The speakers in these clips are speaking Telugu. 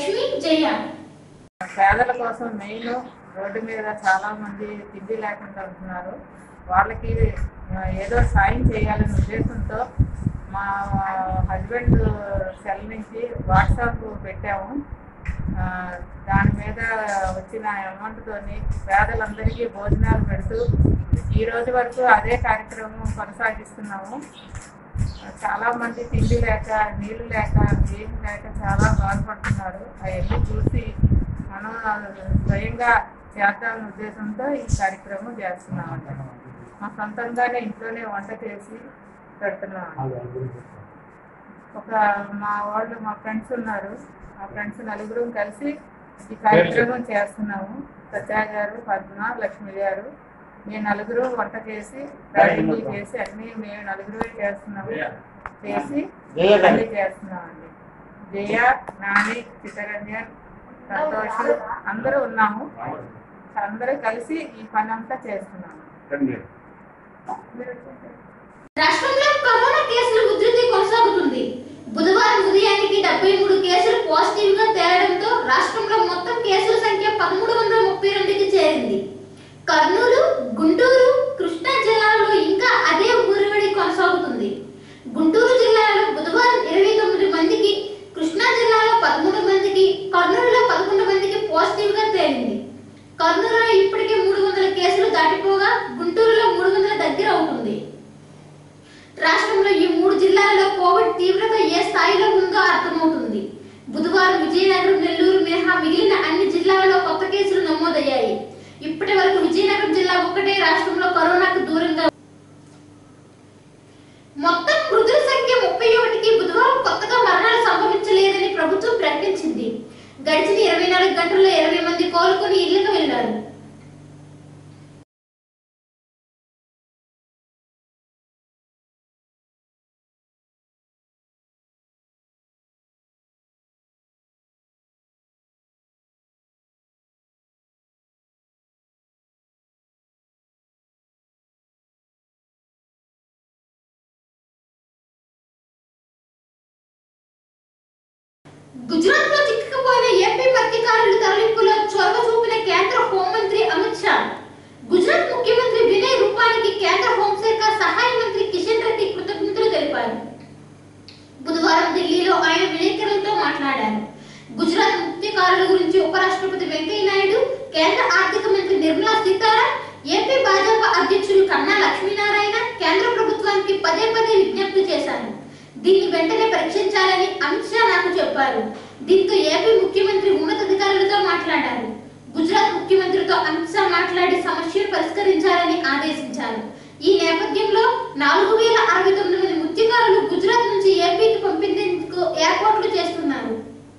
లక్ష్మి జయ పేదల కోసం మెయిన్ రోడ్డు మీద చాలా మంది తిండి లేకుండా ఉంటున్నారు వాళ్ళకి ఆ, ఏదో సాయం చేయాలనే ఉద్దేశంతో మా హస్బెండ్ సెల్ నుంచి వాట్సాప్ పెట్టాము ఆ, దాని మీద వచ్చిన అమౌంట్తోని పేదలందరికీ భోజనాలు పెడుతూ ఈ రోజు వరకు అదే కార్యక్రమం కొనసాగిస్తున్నాము చాలా మంది తిండి లేక నీళ్లు లేక ఏం లేక చాలా బాధపడుతున్నారు అవన్నీ చూసి మనం స్వయంగా చేద్దామనే ఉద్దేశంతో ఈ కార్యక్రమం చేస్తున్నామంట మా సొంతంగానే ఇంట్లోనే వంట చేసి పెడుతున్నాం ఒక మా వాళ్ళు మా ఫ్రెండ్స్ ఉన్నారు మా ఫ్రెండ్స్ నలుగురు కలిసి ఈ కార్యక్రమం చేస్తున్నాము సత్య గారు పద్మ లక్ష్మి గారు మేము నలుగురు వంట చేసి డ్రైవింగ్ చేసి అన్ని మేము నలుగురు చేస్తున్నాము చేసి అన్ని చేస్తున్నామండి జయ నాని చిత్తరంజన్ సంతోష్ అందరూ ఉన్నాము అందరూ కలిసి ఈ పని అంతా చేస్తున్నాము రాష్ట్రంలో కరోనా కేసుల ఉధృతి కొనసాగుతుంది బుధవారం ఉదయానికి డెబ్బై మూడు కేసులు పాజిటివ్ గా తేలడంతో రాష్ట్రంలో మొత్తం కేసుల సంఖ్య పదమూడు వందల ముప్పై రెండుకి చేరింది కర్నూలు గుంటూరు కృష్ణా జిల్లాలలో ఇంకా అదే ఊరివడి కొనసాగుతుంది గుంటూరు జిల్లాలో బుధవారం ఇరవై తొమ్మిది మందికి కృష్ణా జిల్లాలో పదమూడు మందికి కర్నూలులో పదకొండు మందికి పాజిటివ్ గా తేలింది కర్నూలులో ఇప్పటికే మూడు వందల కేసులు దాటిపోగా గుంటూరులో మూడు వందల దగ్గర అవుతుంది రాష్ట్రంలో ఈ మూడు జిల్లాలలో కోవిడ్ తీవ్రత ఏ స్థాయిలో ఉందో అర్థమవుతుంది బుధవారం విజయనగరం నెల్లూరు మినహా మిగిలిన అన్ని జిల్లాలలో కొత్త కేసులు నమోదయ్యాయి ఇప్పటి వరకు విజయనగరం జిల్లా ఒక్కటే రాష్ట్రంలో కరోనాకు దూరంగా మొత్తం మృతుల సంఖ్య ముప్పై ఒకటికి బుధవారం కొత్తగా మరణాలు సంభవించలేదని ప్రభుత్వం ప్రకటించింది గడిచిన ఇరవై నాలుగు గంటల్లో ఇరవై మంది కోలుకొని ఇళ్లకు వెళ్లారు గుజరాత్ లో చిక్కుకుపోయిన ఏపీ మత్స్యకారుల తరలింపులో చొరవ చూపిన కేంద్ర హోంమంత్రి అమిత్ షా గుజరాత్ ముఖ్యమంత్రి వినయ్ రూపానికి కేంద్ర హోంశాఖ సహాయ మంత్రి కిషన్ రెడ్డి కృతజ్ఞతలు తెలిపారు బుధవారం ఢిల్లీలో ఆయన విలేకరులతో మాట్లాడారు గుజరాత్ మత్స్యకారుల గురించి ఉపరాష్ట్రపతి వెంకయ్య నాయుడు కేంద్ర ఆర్థిక మంత్రి నిర్మలా సీతారామన్ ఏపీ భాజపా అధ్యక్షులు కన్నా లక్ష్మీనారాయణ కేంద్ర ప్రభుత్వానికి పదే పదే విజ్ఞప్తి చేశారు దీన్ని వెంటనే పరీక్షించాలని అమిత్ షా నాకు చెప్పారు దీంతో ఏపీ ముఖ్యమంత్రి ఉన్నతాధికారులతో మాట్లాడారు గుజరాత్ ముఖ్యమంత్రితో అమిత్ షా మాట్లాడి సమస్యను పరిష్కరించాలని ఆదేశించారు ఈ నేపథ్యంలో నాలుగు వేల అరవై తొమ్మిది మంది మత్స్యకారులు గుజరాత్ నుంచి ఏపీకి పంపించేందుకు ఏర్పాట్లు చేస్తున్నారు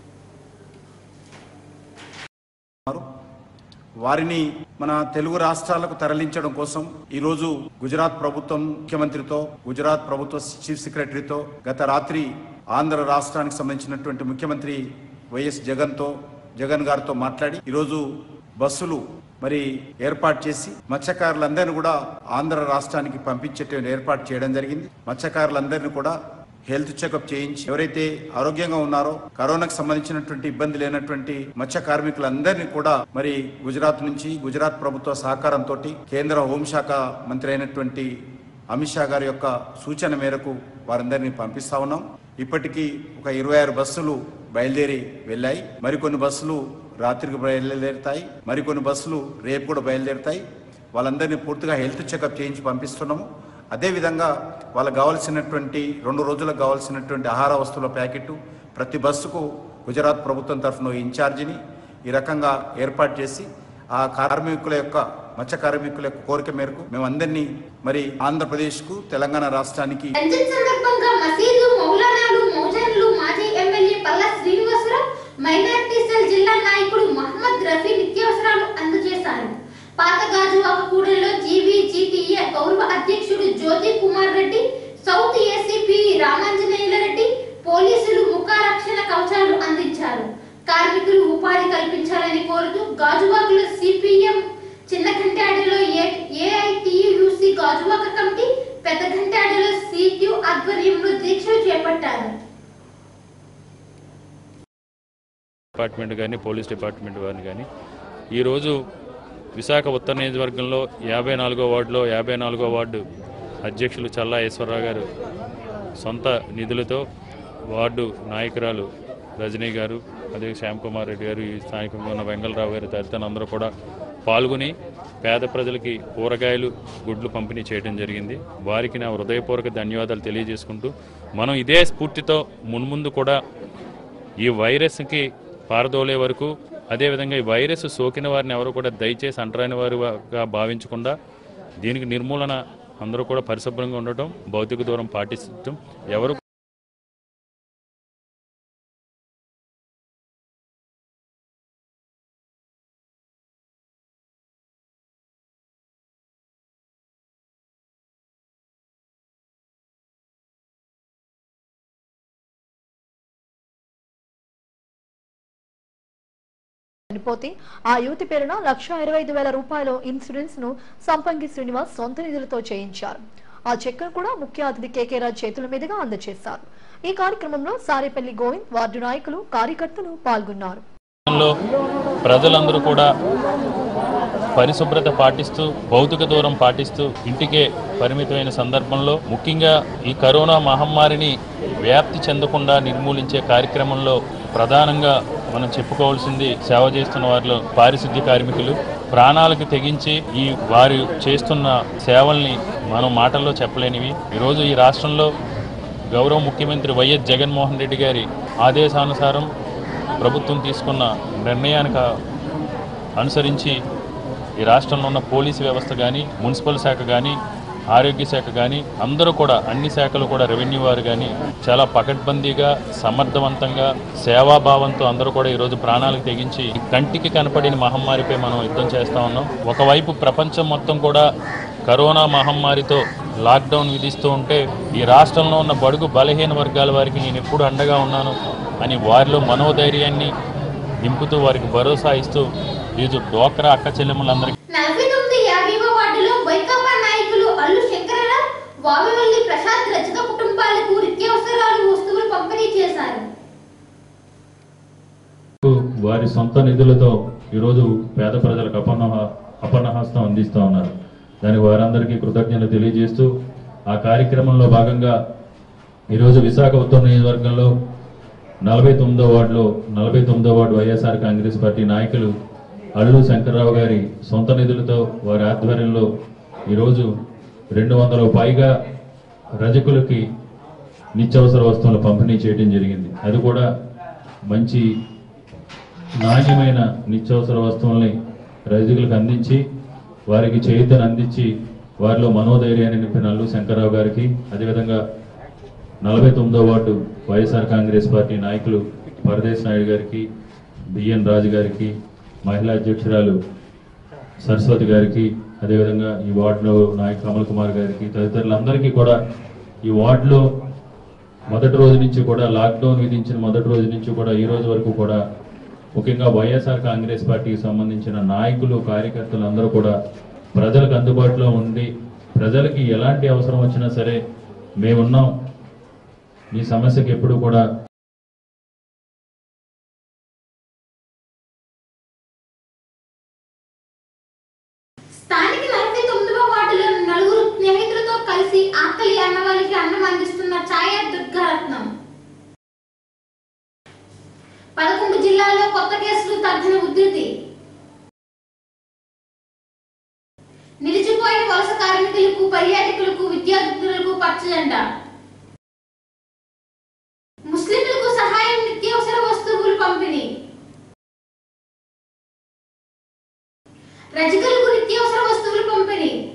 వారిని మన తెలుగు రాష్ట్రాలకు తరలించడం కోసం ఈరోజు గుజరాత్ ప్రభుత్వం ముఖ్యమంత్రితో గుజరాత్ ప్రభుత్వ చీఫ్ సెక్రటరీతో గత రాత్రి ఆంధ్ర రాష్ట్రానికి సంబంధించినటువంటి ముఖ్యమంత్రి వైఎస్ జగన్తో జగన్ గారితో మాట్లాడి ఈరోజు బస్సులు మరి ఏర్పాటు చేసి మత్స్యకారులందరినీ కూడా ఆంధ్ర రాష్ట్రానికి పంపించేటువంటి ఏర్పాటు చేయడం జరిగింది మత్స్యకారులందరినీ కూడా హెల్త్ చెకప్ చేయించి ఎవరైతే ఆరోగ్యంగా ఉన్నారో కరోనాకు సంబంధించినటువంటి ఇబ్బంది లేనటువంటి మత్స్య కార్మికులందరినీ కూడా మరి గుజరాత్ నుంచి గుజరాత్ ప్రభుత్వ సహకారంతో కేంద్ర హోంశాఖ మంత్రి అయినటువంటి అమిత్ షా గారి యొక్క సూచన మేరకు వారందరినీ పంపిస్తా ఉన్నాం ఇప్పటికీ ఒక ఇరవై ఆరు బస్సులు బయలుదేరి వెళ్ళాయి మరికొన్ని బస్సులు రాత్రికి బయలుదేరుతాయి మరికొన్ని బస్సులు రేపు కూడా బయలుదేరుతాయి వాళ్ళందరినీ పూర్తిగా హెల్త్ చెకప్ చేయించి పంపిస్తున్నాము అదేవిధంగా వాళ్ళకి కావాల్సినటువంటి రెండు రోజులకు కావాల్సినటువంటి ఆహార వస్తువుల ప్యాకెట్ ప్రతి బస్సుకు గుజరాత్ ప్రభుత్వం తరఫున ఇన్ఛార్జిని ఈ రకంగా ఏర్పాటు చేసి ఆ కార్మికుల యొక్క మత్స్య కార్మికుల యొక్క కోరిక మేరకు మేము అందరినీ మరి ఆంధ్రప్రదేశ్కు తెలంగాణ రాష్ట్రానికి రంజాన్ సందర్భంగా మసీదు మౌలానాలు మౌజాన్లు మాజీ MLA Palla Srinivasarao minority cell జిల్లా నాయకుడు మహమ్మద్ రఫీ నిత్యావసరాలు అందజేశారు పాత గాజువాక కూడలిలో జీవీజీటీఏ గౌరవ అధ్యక్షుడు జ్యోతి కుమార్ రెడ్డి సౌత్ ఏసీపీ రామాంజనేయుల రెడ్డి పోలీసులు ముఖ రక్షణ కవచాలు అందించారు కార్మికులు ఉపాధి కల్పించాలని కోరుతూ గాజువాకలో సిపిఎం చిన్న ఘంటాడిలో ఏఐటియుసి గాజువాక కమిటీ పెద్ద ఘంటాడిలో సిక్యూ ఆధ్వర్యంలో దీక్షలు చేపట్టారు డిపార్ట్మెంట్ కానీ పోలీస్ డిపార్ట్మెంట్ వారిని కానీ ఈరోజు విశాఖ ఉత్తర నియోజకవర్గంలో యాభై నాలుగో వార్డులో యాభై నాలుగో వార్డు అధ్యక్షులు చల్లా ఈశ్వరరావు గారు సొంత నిధులతో వార్డు నాయకురాలు రజనీ గారు అదే శ్యామ్ కుమార్ రెడ్డి గారు ఈ స్థానికంగా ఉన్న వెంగళరావు గారు తదితరులు అందరూ కూడా పాల్గొని పేద ప్రజలకి కూరగాయలు గుడ్లు పంపిణీ చేయడం జరిగింది వారికి నా హృదయపూర్వక ధన్యవాదాలు తెలియజేసుకుంటూ మనం ఇదే స్ఫూర్తితో మున్ముందు కూడా ఈ వైరస్కి పారదోలే వరకు అదేవిధంగా ఈ వైరస్ సోకిన వారిని ఎవరు కూడా దయచేసి అంటరాని వారుగా భావించకుండా దీనికి నిర్మూలన అందరూ కూడా పరిశుభ్రంగా ఉండటం భౌతిక దూరం పాటించడం ఎవరు చనిపోతే ఆ యువతి పేరున లక్ష ఇరవై ఐదు వేల రూపాయల ఇన్సూరెన్స్ ను సంపంగి శ్రీనివాస్ సొంత నిధులతో చేయించారు ఆ చెక్కును కూడా ముఖ్య అతిథి కేకే రాజ్ చేతుల మీదుగా అందజేశారు ఈ కార్యక్రమంలో సారేపల్లి గోవింద్ వార్డు నాయకులు కార్యకర్తలు పాల్గొన్నారు లో ప్రజలందరూ కూడా పరిశుభ్రత పాటిస్తూ భౌతిక దూరం పాటిస్తూ ఇంటికే పరిమితమైన సందర్భంలో ముఖ్యంగా ఈ కరోనా మహమ్మారిని వ్యాప్తి చెందకుండా నిర్మూలించే కార్యక్రమంలో ప్రధానంగా మనం చెప్పుకోవాల్సింది సేవ చేస్తున్న వారిలో పారిశుద్ధ్య కార్మికులు ప్రాణాలకు తెగించి ఈ వారు చేస్తున్న సేవల్ని మనం మాటల్లో చెప్పలేనివి ఈరోజు ఈ రాష్ట్రంలో గౌరవ ముఖ్యమంత్రి వైఎస్ జగన్మోహన్ రెడ్డి గారి ఆదేశానుసారం ప్రభుత్వం తీసుకున్న నిర్ణయానికి అనుసరించి ఈ రాష్ట్రంలో ఉన్న పోలీసు వ్యవస్థ కానీ మున్సిపల్ శాఖ కానీ ఆరోగ్య శాఖ కానీ అందరూ కూడా అన్ని శాఖలు కూడా రెవెన్యూ వారు కానీ చాలా పకడ్బందీగా సమర్థవంతంగా సేవాభావంతో అందరూ కూడా ఈరోజు ప్రాణాలకు తెగించి ఈ కంటికి కనపడిన మహమ్మారిపై మనం యుద్ధం చేస్తా ఉన్నాం ఒకవైపు ప్రపంచం మొత్తం కూడా కరోనా మహమ్మారితో లాక్డౌన్ విధిస్తూ ఉంటే ఈ రాష్ట్రంలో ఉన్న బడుగు బలహీన వర్గాల వారికి నేను ఎప్పుడు అండగా ఉన్నాను అని వారిలో మనోధైర్యాన్ని నింపుతూ వారికి భరోసా ఇస్తూ ఈరోజు డోక్రా అక్క చెల్లెమ్మలందరికీ నలభై తొమ్మిది యాభైవ వార్డులో వైకాపా నాయకులు అల్లు శంకరరావు వామివల్లి ప్రసాద్ రచిత కుటుంబాలకు నిత్యావసరాలు వస్తువులు పంపిణీ చేశారు వారి సొంత నిధులతో ఈరోజు పేద ప్రజలకు అపన్న అపన్నహస్తం అందిస్తూ ఉన్నారు దానికి వారందరికీ కృతజ్ఞతలు తెలియజేస్తూ ఆ కార్యక్రమంలో భాగంగా ఈరోజు విశాఖ ఉత్తర నియోజకవర్గంలో నలభై తొమ్మిదో వార్డులో నలభై తొమ్మిదో వార్డు వైఎస్ఆర్ కాంగ్రెస్ పార్టీ నాయకులు అల్లు శంకర్రావు గారి సొంత నిధులతో వారి ఆధ్వర్యంలో ఈరోజు రెండు వందల పైగా రజకులకి నిత్యావసర వస్తువులు పంపిణీ చేయడం జరిగింది అది కూడా మంచి నాణ్యమైన నిత్యావసర వస్తువుల్ని రైతులకు అందించి వారికి చేయుతను అందించి వారిలో మనోధైర్యాన్ని నింపిన అల్లు శంకర్రావు గారికి అదేవిధంగా నలభై తొమ్మిదో వార్డు వైఎస్ఆర్ కాంగ్రెస్ పార్టీ నాయకులు పరదేశ్ నాయుడు గారికి బిఎన్ రాజు గారికి మహిళా అధ్యక్షురాలు సరస్వతి గారికి అదేవిధంగా ఈ వార్డులో నాయక్ కమల్ కుమార్ గారికి తదితరులందరికీ కూడా ఈ వార్డులో మొదటి రోజు నుంచి కూడా లాక్డౌన్ విధించిన మొదటి రోజు నుంచి కూడా ఈ రోజు వరకు కూడా ముఖ్యంగా వైఎస్ఆర్ కాంగ్రెస్ పార్టీకి సంబంధించిన నాయకులు కార్యకర్తలు అందరూ కూడా ప్రజలకు అందుబాటులో ఉండి ప్రజలకి ఎలాంటి అవసరం వచ్చినా సరే మేమున్నాం మీ సమస్యకి ఎప్పుడు కూడా స్థానిక నలభై తొమ్మిదవ వార్డులో నలుగురు స్నేహితులతో కలిసి ఆకలి అన్నవారికి అన్నం అందిస్తున్న ఛాయ దుర్గారత్నం పదకొండు జిల్లాల్లో కొత్త కేసులు తగ్గిన ఉధృతి నిలిచిపోయిన వలస కార్మికులకు పర్యాటకులకు విద్యార్థులకు పచ్చజెండా ముస్లింలకు సహాయం నిత్యావసర వస్తువులు పంపిణీ రజకులకు నిత్యావసర వస్తువులు పంపిణీ